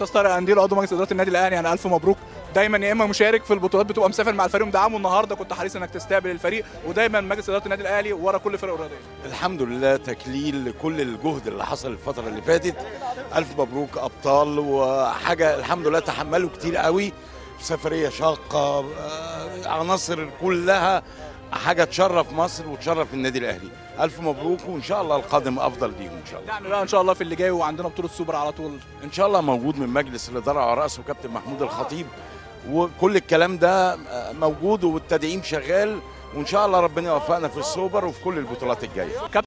استاذ طارق قنديل عضو مجلس اداره النادي الاهلي يعني الف مبروك دايما يا اما مشارك في البطولات بتبقى مسافر مع الفريق ومدعمه النهارده كنت حريص انك تستقبل الفريق ودايما مجلس اداره النادي الاهلي ورا كل فرقه رياضيه الحمد لله تكليل لكل الجهد اللي حصل الفترة اللي فاتت ألف مبروك أبطال وحاجة الحمد لله تحملوا كتير قوي سفرية شاقة آه، عناصر كلها حاجة تشرف مصر وتشرف النادي الأهلي ألف مبروك وإن شاء الله القادم أفضل ليهم إن شاء الله دعم بقى ان شاء الله في اللي جاي وعندنا بطوله سوبر على طول إن شاء الله موجود من مجلس الإدارة على رأسه كابتن محمود الخطيب وكل الكلام ده آه، موجود والتدعيم شغال وإن شاء الله ربنا يوفقنا في السوبر وفي كل البطولات الجاية